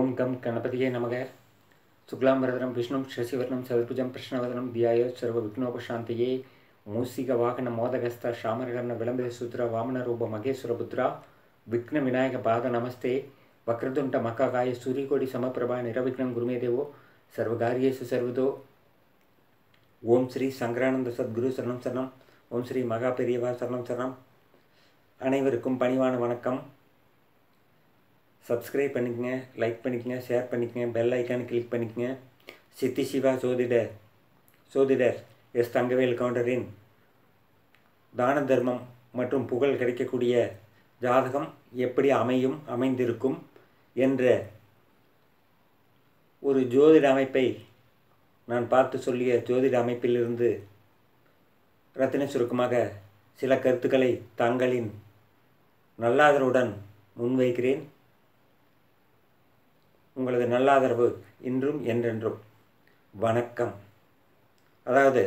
ஓம் come கணபதியே நமக சுக்லாம்பரதனம் விஷ்ணு சசிவர்ணம் சதுர்புஜம் கிருஷ்ணவதனம் தியாய சர்வ விக்னோபசாந்தியே மூசிக வாகன மோதகஸ்த சாமரகர்ண விளம்பித சூத்ர வாமன ரூப மகேஸ்வர புத்ரா விக்ன விநாயக பாத நமஸ்தே வக்ரதுண்ட மக்காகாய சூரியகோடி சமப்பிரபா நிரவிக்னம் குருமே தேவோ சர்வகாரியேசு சர்வதோ ஓம் ஸ்ரீ சங்கரானந்த சத்குரு சரணம் சரணம் ஓம் ஸ்ரீ மகா பெரியவா சரணம் சரணம் அனைவருக்கும் பணிவான வணக்கம் சப்ஸ்கிரைப் பண்ணிக்கங்க லைக் பண்ணிக்கங்க ஷேர் பண்ணிக்கங்க பெல் ஐக்கான் கிளிக் பண்ணிக்கங்க சித்தி சிவா சோதிடர் சோதிடர் எஸ் தங்கவேல் கவுண்டரின் தான தர்மம் மற்றும் புகழ் கிடைக்கக்கூடிய ஜாதகம் எப்படி அமையும் அமைந்திருக்கும் என்ற ஒரு ஜோதிட அமைப்பை நான் பார்த்து சொல்லிய ஜோதிட அமைப்பிலிருந்து ரத்தின சுருக்கமாக சில கருத்துக்களை தங்களின் நல்லாதரவுடன் முன்வைக்கிறேன் உங்களது நல்லாதரவு இன்றும் என்றென்றும் வணக்கம் அதாவது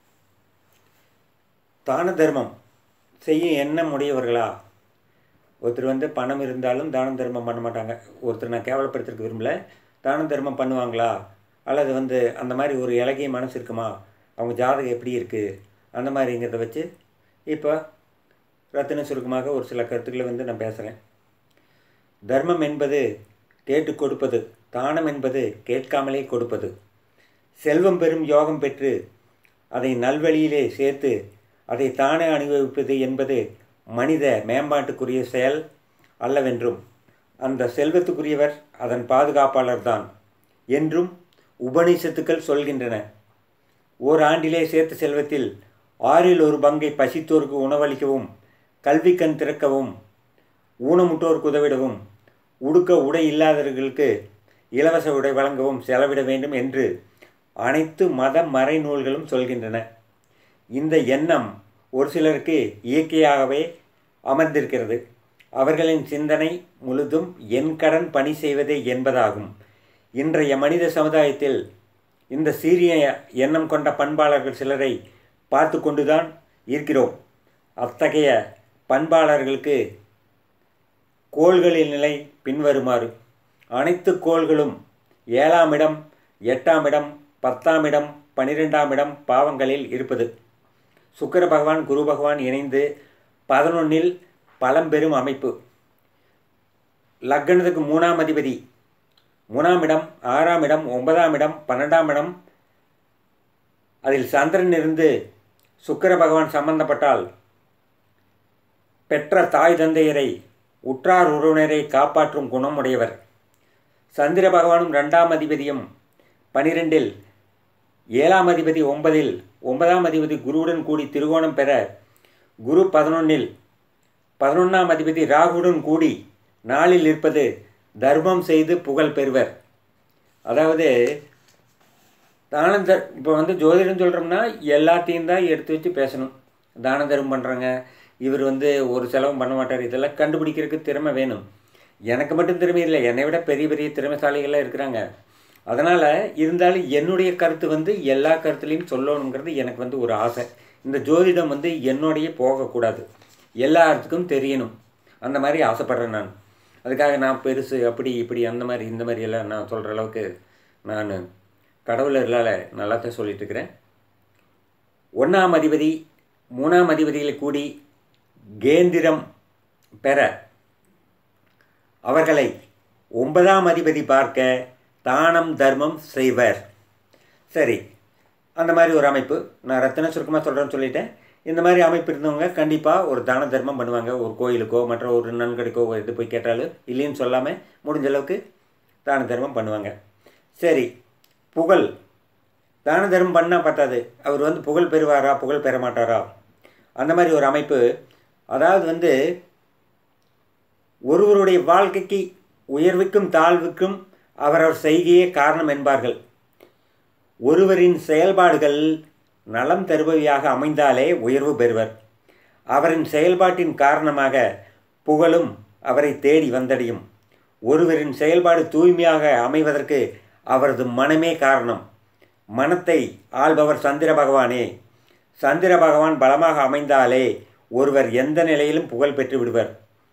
தான தர்மம் செய்ய எண்ணம் உடையவர்களா ஒருத்தர் வந்து பணம் இருந்தாலும் தான தர்மம் பண்ண மாட்டாங்க ஒருத்தர் நான் கேவலப்படுத்துறதுக்கு விரும்பல தான தர்மம் பண்ணுவாங்களா அல்லது வந்து அந்த மாதிரி ஒரு இலகிய மனசு இருக்குமா அவங்க ஜாதகம் எப்படி இருக்குது அந்த மாதிரிங்கிறத வச்சு இப்போ ரத்தின சுருக்கமாக ஒரு சில கருத்துக்களை வந்து நான் பேசுகிறேன் தர்மம் என்பது கேட்டு கொடுப்பது தானம் என்பது கேட்காமலே கொடுப்பது செல்வம் பெறும் யோகம் பெற்று அதை நல்வழியிலே சேர்த்து அதை தானே அனுபவிப்பது என்பது மனித மேம்பாட்டுக்குரிய செயல் அல்லவென்றும் அந்த செல்வத்துக்குரியவர் அதன் பாதுகாப்பாளர் தான் என்றும் உபநிஷத்துக்கள் சொல்கின்றன ஓராண்டிலே சேர்த்த செல்வத்தில் ஆறில் ஒரு பங்கை பசித்தோருக்கு உணவளிக்கவும் கல்விக்கண் திறக்கவும் ஊனமுட்டோருக்கு உதவிடவும் உடுக்க உடை இல்லாதவர்களுக்கு இலவச உடை வழங்கவும் செலவிட வேண்டும் என்று அனைத்து மத மறைநூல்களும் சொல்கின்றன இந்த எண்ணம் ஒரு சிலருக்கு இயற்கையாகவே அமர்ந்திருக்கிறது அவர்களின் சிந்தனை முழுதும் என் கடன் பணி செய்வதே என்பதாகும் இன்றைய மனித சமுதாயத்தில் இந்த சீரிய எண்ணம் கொண்ட பண்பாளர்கள் சிலரை பார்த்து கொண்டுதான் இருக்கிறோம் அத்தகைய பண்பாளர்களுக்கு கோள்களின் நிலை பின்வருமாறு அனைத்து கோள்களும் ஏழாம் இடம் எட்டாம் இடம் பத்தாம் இடம் பனிரெண்டாம் இடம் பாவங்களில் இருப்பது சுக்கர பகவான் குரு பகவான் இணைந்து பதினொன்னில் பழம்பெரும் அமைப்பு லக்னத்துக்கு மூணாம் அதிபதி மூணாம் இடம் ஆறாம் இடம் ஒன்பதாம் இடம் பன்னெண்டாம் இடம் அதில் சந்திரன் இருந்து சுக்கர பகவான் சம்பந்தப்பட்டால் பெற்ற தாய் தந்தையரை உற்றார் உறவினரை காப்பாற்றும் குணமுடையவர் சந்திர பகவானும் ரெண்டாம் அதிபதியும் பனிரெண்டில் ஏழாம் அதிபதி ஒன்பதில் ஒன்பதாம் அதிபதி குருவுடன் கூடி திருவோணம் பெற குரு பதினொன்னில் பதினொன்றாம் அதிபதி ராகுடன் கூடி நாளில் இருப்பது தர்மம் செய்து புகழ் பெறுவர் அதாவது தான த இப்போ வந்து ஜோதிடம் சொல்கிறோம்னா எல்லாத்தையும் தான் எடுத்து வச்சு பேசணும் தான தர்மம் பண்ணுறாங்க இவர் வந்து ஒரு செலவும் பண்ண மாட்டார் இதெல்லாம் கண்டுபிடிக்கிறதுக்கு திறமை வேணும் எனக்கு மட்டும் திறமை இல்லை என்னை விட பெரிய பெரிய திறமைசாலிகள்லாம் இருக்கிறாங்க அதனால் இருந்தாலும் என்னுடைய கருத்து வந்து எல்லா கருத்துலேயும் சொல்லணுங்கிறது எனக்கு வந்து ஒரு ஆசை இந்த ஜோதிடம் வந்து என்னுடைய போகக்கூடாது எல்லாத்துக்கும் தெரியணும் அந்த மாதிரி ஆசைப்பட்றேன் நான் அதுக்காக நான் பெருசு அப்படி இப்படி அந்த மாதிரி இந்த மாதிரி எல்லாம் நான் சொல்கிற அளவுக்கு நான் கடவுளர்களால் நல்லா தான் சொல்லிட்டு இருக்கிறேன் ஒன்றாம் அதிபதி மூணாம் அதிபதிகளை கூடி கேந்திரம் பெற அவர்களை ஒன்பதாம் அதிபதி பார்க்க தானம் தர்மம் செய்வர் சரி அந்த மாதிரி ஒரு அமைப்பு நான் ரத்தின சுருக்கமாக சொல்கிறேன்னு சொல்லிட்டேன் இந்த மாதிரி அமைப்பு இருந்தவங்க கண்டிப்பாக ஒரு தான தர்மம் பண்ணுவாங்க ஒரு கோயிலுக்கோ மற்ற ஒரு நன்கடைக்கோ இது போய் கேட்டாலும் இல்லைன்னு சொல்லாமல் முடிஞ்ச அளவுக்கு தான தர்மம் பண்ணுவாங்க சரி புகழ் தான தர்மம் பண்ணால் பத்தாது அவர் வந்து புகழ் பெறுவாரா புகழ் பெற மாட்டாரா அந்த மாதிரி ஒரு அமைப்பு அதாவது வந்து ஒருவருடைய வாழ்க்கைக்கு உயர்வுக்கும் தாழ்வுக்கும் அவரவர் செய்கையே காரணம் என்பார்கள் ஒருவரின் செயல்பாடுகள் நலம் தருபவையாக அமைந்தாலே உயர்வு பெறுவர் அவரின் செயல்பாட்டின் காரணமாக புகழும் அவரை தேடி வந்தடையும் ஒருவரின் செயல்பாடு தூய்மையாக அமைவதற்கு அவரது மனமே காரணம் மனத்தை ஆள்பவர் சந்திர பகவானே சந்திர பகவான் பலமாக அமைந்தாலே ஒருவர் எந்த நிலையிலும் புகழ் பெற்று விடுவர்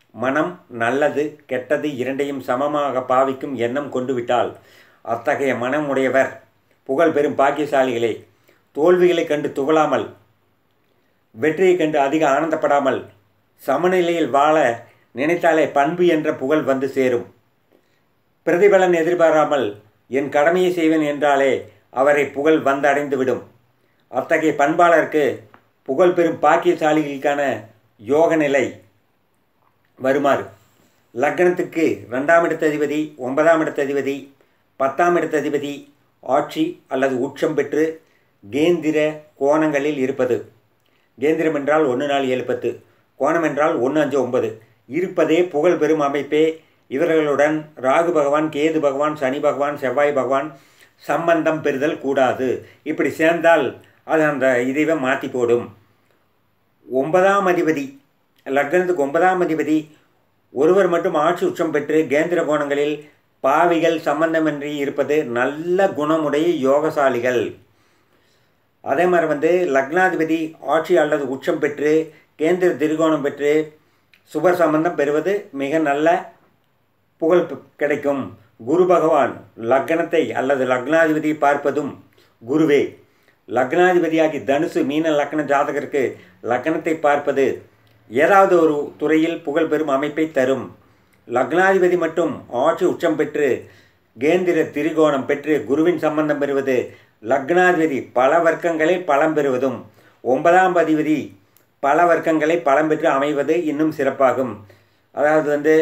மனம் நல்லது கெட்டது இரண்டையும் சமமாக பாவிக்கும் எண்ணம் கொண்டு விட்டால் அத்தகைய மனம் உடையவர் புகழ் பெறும் பாக்கியசாலிகளே தோல்விகளைக் கண்டு துவளாமல் வெற்றியைக் கண்டு அதிக ஆனந்தப்படாமல் சமநிலையில் வாழ நினைத்தாலே பண்பு என்ற புகழ் வந்து சேரும் பிரதிபலன் எதிர்பாராமல் என் கடமையை செய்வேன் என்றாலே அவரை புகழ் வந்தடைந்துவிடும் அத்தகைய பண்பாளருக்கு புகழ் பெறும் பாக்கியசாலிகளுக்கான யோக நிலை வருமாறு லக்னத்துக்கு ரெண்டாம் இடத்த அதிபதி ஒன்பதாம் இடத்த அதிபதி பத்தாம் இடத்த அதிபதி ஆட்சி அல்லது உச்சம் பெற்று கேந்திர கோணங்களில் இருப்பது கேந்திரம் என்றால் ஒன்று நாலு ஏழு பத்து கோணம் என்றால் ஒன்று அஞ்சு ஒன்பது இருப்பதே புகழ் பெறும் அமைப்பே இவர்களுடன் ராகு பகவான் கேது பகவான் சனி பகவான் செவ்வாய் பகவான் சம்பந்தம் பெறுதல் கூடாது இப்படி சேர்ந்தால் அது அந்த இதைவே மாற்றி போடும் ஒன்பதாம் அதிபதி லக்னத்துக்கு ஒன்பதாம் அதிபதி ஒருவர் மட்டும் ஆட்சி உச்சம் பெற்று கேந்திர கோணங்களில் பாவிகள் சம்பந்தமின்றி இருப்பது நல்ல குணமுடைய யோகசாலிகள் அதே மாதிரி வந்து லக்னாதிபதி ஆட்சி அல்லது உச்சம் பெற்று கேந்திர திரிகோணம் பெற்று சுபர் சம்பந்தம் பெறுவது மிக நல்ல புகழ் பெ- கிடைக்கும் குரு பகவான் லக்னத்தை அல்லது லக்னாதிபதி பார்ப்பதும் குருவே லக்னாதிபதியாகி தனுசு மீன லக்ன ஜாதகருக்கு லக்னத்தை பார்ப்பது ஏதாவது ஒரு துறையில் புகழ் பெறும் அமைப்பை தரும் லக்னாதிபதி மட்டும் ஆட்சி உச்சம் பெற்று கேந்திர திரிகோணம் பெற்று குருவின் சம்பந்தம் பெறுவது லக்னாதிபதி பல வர்க்கங்களில் பலம் பெறுவதும் ஒன்பதாம் அதிபதி பல வர்க்கங்களை பலம் பெற்று அமைவது இன்னும் சிறப்பாகும் அதாவது வந்து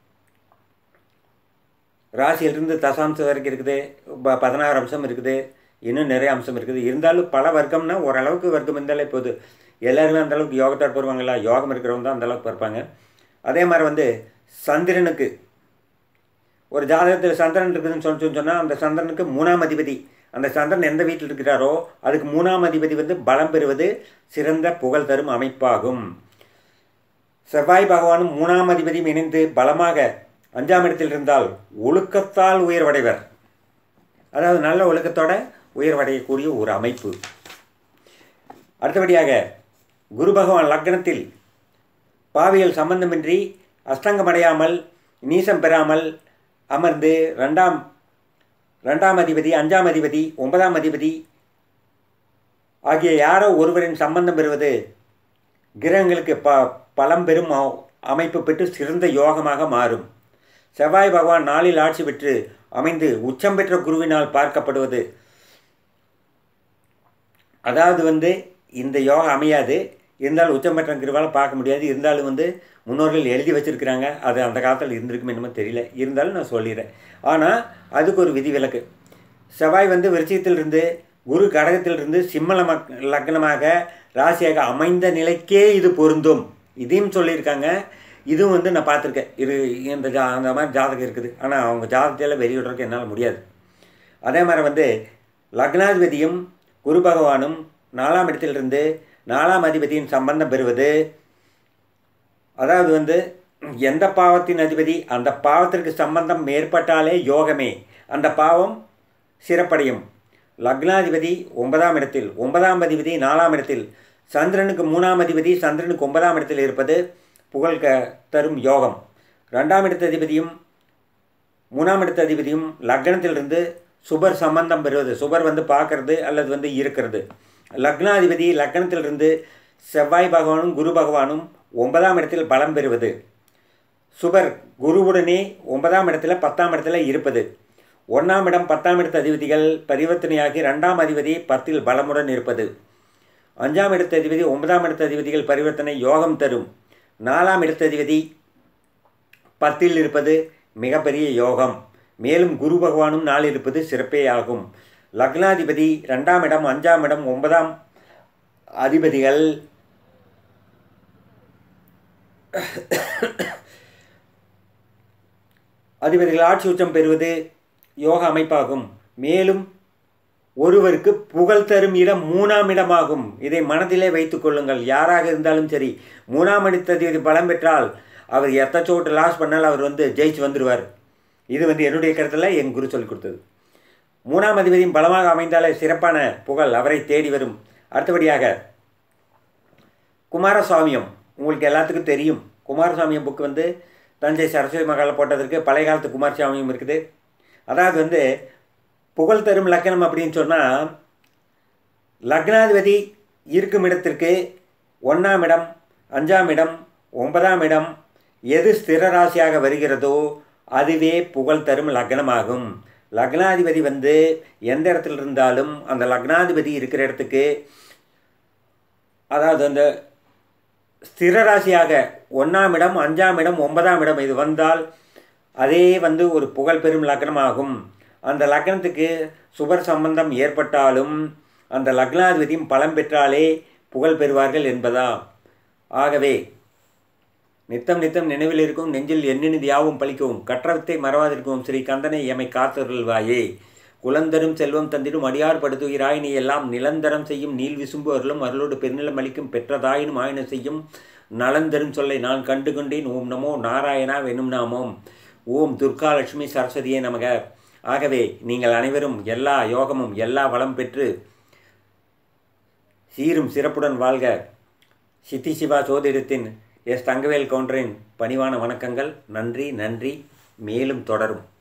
ராசியிலிருந்து தசாம்சம் வரைக்கும் இருக்குது ப பதினாறு அம்சம் இருக்குது இன்னும் நிறைய அம்சம் இருக்குது இருந்தாலும் பல வர்க்கம்னா ஓரளவுக்கு வர்க்கம் இருந்தாலே போதும் எல்லாருமே அந்த அளவுக்கு யோகத்தோட போடுவாங்களா யோகம் இருக்கிறவங்க தான் அந்த அளவுக்கு இருப்பாங்க அதே மாதிரி வந்து சந்திரனுக்கு ஒரு ஜாதகத்தில் சந்திரன் இருக்குதுன்னு சொல்லி சொன்னால் அந்த சந்திரனுக்கு மூணாம் அதிபதி அந்த சந்திரன் எந்த வீட்டில் இருக்கிறாரோ அதுக்கு மூணாம் அதிபதி வந்து பலம் பெறுவது சிறந்த புகழ் தரும் அமைப்பாகும் செவ்வாய் பகவானும் மூணாம் அதிபதியும் இணைந்து பலமாக அஞ்சாம் இடத்தில் இருந்தால் ஒழுக்கத்தால் உயர்வடைவர் அதாவது நல்ல ஒழுக்கத்தோட உயர்வடையக்கூடிய ஒரு அமைப்பு அடுத்தபடியாக குரு பகவான் லக்னத்தில் பாவியல் சம்பந்தமின்றி அஷ்டங்கமடையாமல் நீசம் பெறாமல் அமர்ந்து ரெண்டாம் ரெண்டாம் அதிபதி அஞ்சாம் அதிபதி ஒன்பதாம் அதிபதி ஆகிய யாரோ ஒருவரின் சம்பந்தம் பெறுவது கிரகங்களுக்கு ப பலம் பெறும் அ- அமைப்பு பெற்று சிறந்த யோகமாக மாறும் செவ்வாய் பகவான் நாளில் ஆட்சி பெற்று அமைந்து உச்சம் பெற்ற குருவினால் பார்க்கப்படுவது அதாவது வந்து இந்த யோகம் அமையாது இருந்தாலும் உச்சம் பெற்ற குருவால் பார்க்க முடியாது இருந்தாலும் வந்து முன்னோர்கள் எழுதி வச்சிருக்கிறாங்க அது அந்த காலத்தில் இருந்திருக்குமே என்னமோ தெரியல இருந்தாலும் நான் சொல்லிடுறேன் ஆனால் அதுக்கு ஒரு விதிவிலக்கு செவ்வாய் வந்து விருச்சிகத்திலிருந்து குரு கடகத்திலிருந்து சிம்ம லமக் லக்னமாக ராசியாக அமைந்த நிலைக்கே இது பொருந்தும் இதையும் சொல்லியிருக்காங்க இதுவும் வந்து நான் பார்த்துருக்கேன் இது இந்த ஜா அந்த மாதிரி ஜாதகம் இருக்குது ஆனால் அவங்க ஜாதகத்தில் வெளியிடுறதுக்கு என்னால் முடியாது அதே மாதிரி வந்து லக்னாதிபதியும் குரு பகவானும் நாலாம் இடத்திலிருந்து நாலாம் அதிபதியின் சம்பந்தம் பெறுவது அதாவது வந்து எந்த பாவத்தின் அதிபதி அந்த பாவத்திற்கு சம்பந்தம் ஏற்பட்டாலே யோகமே அந்த பாவம் சிறப்படையும் லக்னாதிபதி ஒன்பதாம் இடத்தில் ஒன்பதாம் அதிபதி நாலாம் இடத்தில் சந்திரனுக்கு மூணாம் அதிபதி சந்திரனுக்கு ஒன்பதாம் இடத்தில் இருப்பது புகழ் க தரும் யோகம் ரெண்டாம் இடத்த அதிபதியும் மூணாம் இடத்த அதிபதியும் லக்னத்திலிருந்து சுபர் சம்பந்தம் பெறுவது சுபர் வந்து பார்க்கறது அல்லது வந்து இருக்கிறது லக்னாதிபதி லக்னத்திலிருந்து செவ்வாய் பகவானும் குரு பகவானும் ஒன்பதாம் இடத்தில் பலம் பெறுவது சுபர் குருவுடனே ஒன்பதாம் இடத்துல பத்தாம் இடத்துல இருப்பது ஒன்றாம் இடம் பத்தாம் இடத்த அதிபதிகள் பரிவர்த்தனையாகி ரெண்டாம் அதிபதி பத்தில் பலமுடன் இருப்பது அஞ்சாம் இடத்த அதிபதி ஒன்பதாம் இடத்த அதிபதிகள் பரிவர்த்தனை யோகம் தரும் நாலாம் இடத்த அதிபதி பத்தில் இருப்பது மிகப்பெரிய யோகம் மேலும் குரு பகவானும் நாள் இருப்பது சிறப்பே ஆகும் லக்னாதிபதி ரெண்டாம் இடம் அஞ்சாம் இடம் ஒன்பதாம் அதிபதிகள் அதிபதிகள் ஆட்சி உச்சம் பெறுவது யோக அமைப்பாகும் மேலும் ஒருவருக்கு புகழ் தரும் இடம் மூணாம் இடமாகும் இதை மனதிலே வைத்துக் கொள்ளுங்கள் யாராக இருந்தாலும் சரி மூணாம் இடத்ததிபதி பலம் பெற்றால் அவர் எத்த சோட்டு லாஸ் பண்ணால் அவர் வந்து ஜெயிச்சு வந்துடுவார் இது வந்து என்னுடைய கருத்தில் என் குரு சொல்லிக் கொடுத்தது மூணாம் அதிபதியும் பலமாக அமைந்தாலே சிறப்பான புகழ் அவரை தேடி வரும் அடுத்தபடியாக குமாரசுவாமியம் உங்களுக்கு எல்லாத்துக்கும் தெரியும் குமாரசாமியம் புக் வந்து தஞ்சை சரஸ்வதி மகாலில் போட்டதற்கு பழைய காலத்து குமாரசாமியும் இருக்குது அதாவது வந்து புகழ் தரும் லக்கணம் அப்படின்னு சொன்னால் லக்னாதிபதி இருக்கும் இடத்திற்கு ஒன்றாம் இடம் அஞ்சாம் இடம் ஒன்பதாம் இடம் எது ஸ்திர ராசியாக வருகிறதோ அதுவே புகழ் தரும் லக்னமாகும் லக்னாதிபதி வந்து எந்த இடத்துல இருந்தாலும் அந்த லக்னாதிபதி இருக்கிற இடத்துக்கு அதாவது அந்த ஸ்திர ராசியாக ஒன்றாம் இடம் அஞ்சாம் இடம் ஒன்பதாம் இடம் இது வந்தால் அதே வந்து ஒரு புகழ் பெறும் லக்னமாகும் அந்த லக்னத்துக்கு சுபர் சம்பந்தம் ஏற்பட்டாலும் அந்த லக்னாதிபதியும் பலம் பெற்றாலே புகழ் பெறுவார்கள் என்பதா ஆகவே நித்தம் நித்தம் நினைவில் இருக்கும் நெஞ்சில் எண்ணினது யாவும் பழிக்கவும் கற்றவத்தை மறவாதிருக்கும் ஸ்ரீ கந்தனை எமை காத்தருள்வாயே குலந்தரும் செல்வம் தந்திடும் அடியார் படுத்துகிறாய் நீ எல்லாம் நிலந்தரம் செய்யும் நீல் விசும்பு அருளும் அருளோடு பெருநிலம் அளிக்கும் பெற்றதாயினும் ஆயின செய்யும் நலந்தரும் சொல்லை நான் கண்டு கொண்டேன் ஓம் நமோ நாராயணா வெனும் நாமோம் ஓம் துர்காலட்சுமி சரஸ்வதியே நமக ஆகவே நீங்கள் அனைவரும் எல்லா யோகமும் எல்லா வளம் பெற்று சீரும் சிறப்புடன் வாழ்க சித்தி சிவா சோதிடத்தின் எஸ் தங்கவேல் கவுண்டரின் பணிவான வணக்கங்கள் நன்றி நன்றி மேலும் தொடரும்